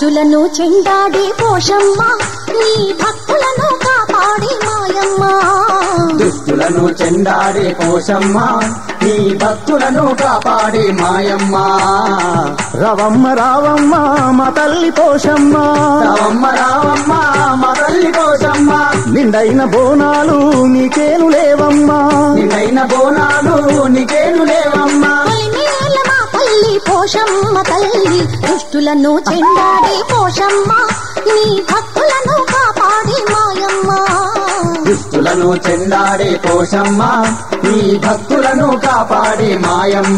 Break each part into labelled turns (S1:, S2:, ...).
S1: దుష్టులను చెండాడే పోషమ్మ నీ భక్తులను కాపాడే మాయమ్మ
S2: దుష్టులను చెండాడే పోషమ్మ నీ భక్తులను కాపాడే మాయమ్మ
S3: రవమ్మ రావమ్మ మా తల్లి పోషమ్మ
S2: రావమ్మ రావమ్మ మా తల్లి పోషమ్మ
S3: నిండైన బోనాలు నీకేను లేవమ్మా
S2: నిన్నైన బోనాలు నీకేను లేవమ్మా
S1: పొలిమేల మా తల్లి పోషమ్మ తల్లి దుష్టులను చెండాడే పోషమ్మ నీ భక్తులను కాపాడే మాయమ్మ
S2: దుష్టులను చెండాడే పోషమ్మ నీ భక్తులను కాపాడే మాయమ్మ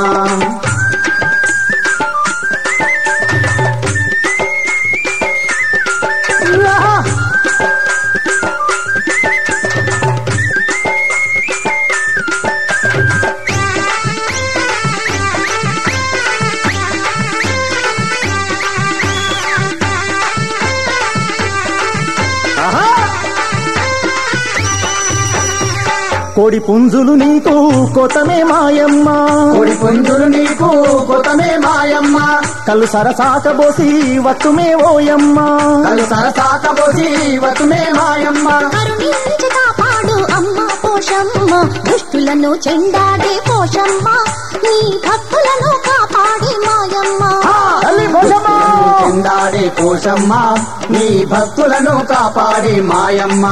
S3: కోడి పుంజులు నీకు కొతమే మాయమ్మ
S2: కొడి పుంజులు నీకు కొతమే మాయమ్మ
S3: కళ్ళు సరసాకబోసి వత్తుమే ఓయమ్మ
S2: కలు సరసాకబోసి వతుమే మాయమ్మ
S1: కరుణించి కాపాడు అమ్మ పోషమ్మ దుష్టులను చెండాడే పోషమ్మ నీ భక్తులను కాపాడే మాయమ్మ
S3: తల్లి పోషమ్మ
S2: చెండాడే పోషమ్మ నీ భక్తులను కాపాడే మాయమ్మ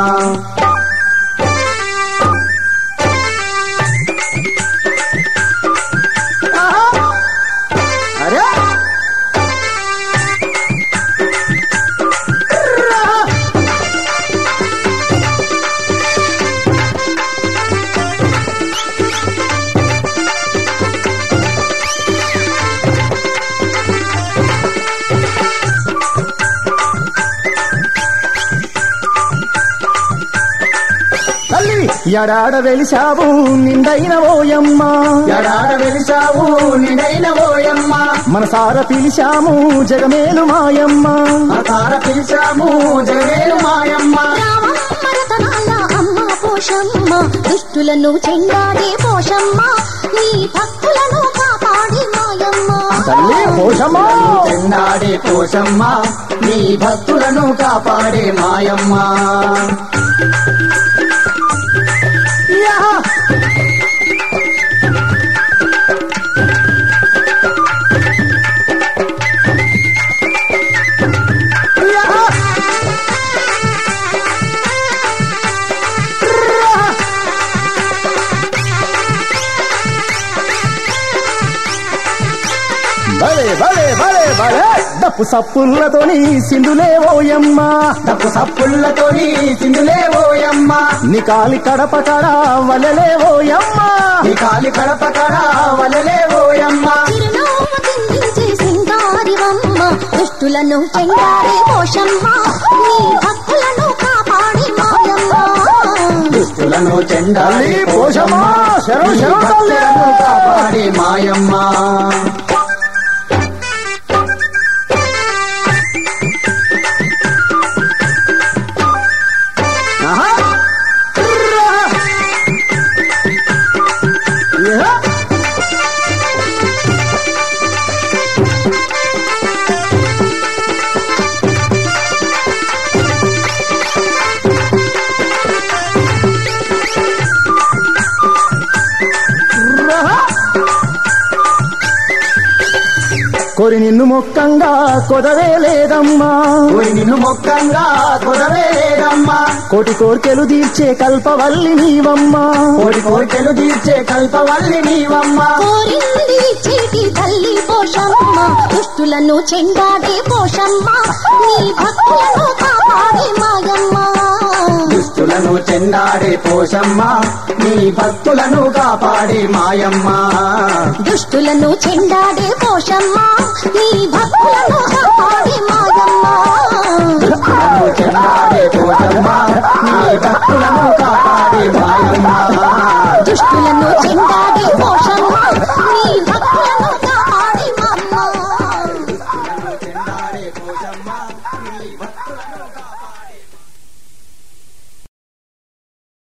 S3: అరే తల్లి ఎడాడ వెలిశావు నిండైన ఓయమ్మ
S2: ఎడాడ వెలిసావు నిడైన ఓయమ్మ
S3: మనసార పిలిచాము జగమేలు మాయమ్మ
S2: అతార పిలిచాము జగేలు మాయమ్మ
S1: రామమ్మ రతనాల అమ్మ పోషమ్మ దుష్టులను చెండాడే పోషమ్మ నీ భక్తులను కాపాడే మాయమ్మ
S3: తల్లి పోషమ్మ
S2: చెండాడే పోషమ్మ నీ భక్తులను కాపాడే మాయమ్మ
S3: యా! యా! భలే భలే భలే భలే డప్పు సప్పులతోని సింధులే ఓయమ్మ
S2: తప్పు సప్పులతోని సింధులే ఓయమ్మ
S3: నీ కాలి కడప కడ వలలే ఓయమ్మ
S2: నీ కాలి కడప కడ వలలే ఓయమ్మ
S1: చిరునవ్వు చిందించే సింగారివమ్మ దుష్టులను చెండాడే పోషమ్మ నీ భక్తులను కాపాడే మాయమ్మ
S2: దుష్టులను చెండాలి
S3: తల్లి పోషమ్మ, శరణు,
S2: నీ
S3: శరణు తల్లి.
S2: భక్తులను కాపాడే మాయమ్మ
S3: ఆహా! యా! కొరి నిన్ను మొక్కంగా కొదవే లేదమ్మా
S2: పోయి నిన్ను మొక్కంగా కుదరేదమ్మా
S3: కోటి కోర్కెలు తీర్చే కల్పవల్లి నీవమ్మా
S2: కోడి కోరికలు తీర్చే కల్పవల్లి నీవమ్మ
S1: కోరింది చీటి తల్లి పోషమ్మ దుష్టులను చెండాడే పోషమ్మ నీ భక్తులను కాపాడే మాయమ్మ
S2: దుష్టులను చెండాడే పోషమ్మ నీ భక్తులను కాపాడే మాయమ్మ
S1: దుష్టులను చెండాడే పోషమ్మ నీ భక్తులను కాపాడే మాయమ్మ
S2: దుష్టులను చెండాడే పోషమ్మ నీ భక్తులను కాపాడే మాయమ్మ
S1: దుష్టులను చెండాడే పోషమ్మ నీ భక్తులను కాపాడే మాయమ్మ
S2: చెండాడే పోషమ్మ